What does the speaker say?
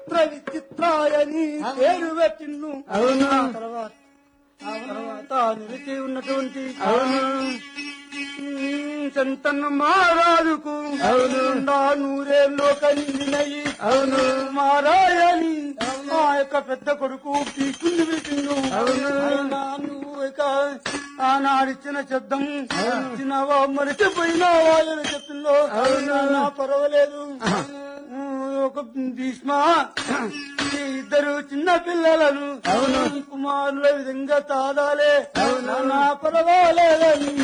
చిత్ర విచిత్రాయని పేరు పెట్టిండు అవును. ఆ తర్వాత ఆ తర్వాత నిలిచి ఉన్నటువంటి అవును ఉమ్, చంతన్న మహారాజుకు అవును. నా నూరేళ్ళు కలిగినయి అవును. మారాయని ఆ యొక్క పెద్ద కొడుకు పీకుంది పీకిండు అవును. అయినా నువ్వు ఇక ఆనాడిచ్చిన శబ్దం ఇచ్చినావా మరిచిపోయినావా అని చెప్పిందో అవును. నా పర్వాలేదు ఉమ్, ఒక భీష్మ ఈ ఇద్దరు చిన్న పిల్లలను అవును. కుమారుల విధంగా తాదాలే నా పర్వాలేదని